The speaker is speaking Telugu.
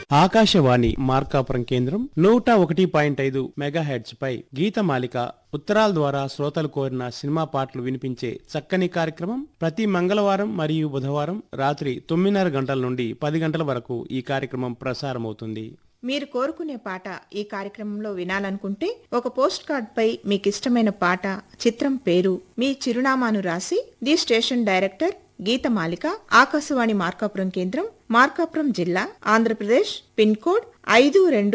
ఆకాశవాణి మార్కాపురం కేంద్రం నూట ఒకటి పాయింట్ ఐదు మెగాహెడ్స్ పై గీతమాలిక ఉత్తరాల ద్వారా శ్రోతలు కోరిన సినిమా పాటలు వినిపించే చక్కని కార్యక్రమం ప్రతి మంగళవారం మరియు బుధవారం రాత్రి తొమ్మిదిన్నర గంటల నుండి పది గంటల వరకు ఈ కార్యక్రమం ప్రసారమవుతుంది మీరు కోరుకునే పాట ఈ కార్యక్రమంలో వినాలనుకుంటే ఒక పోస్ట్ కార్డ్ పై మీకు ఇష్టమైన పాట చిత్రం పేరు మీ చిరునామాను రాసి the station director Geethamalika Akashvani Markapuram కేంద్రం మార్కాపురం జిల్లా ఆంధ్రప్రదేశ్ పిన్ కోడ్ ఐదు రెండు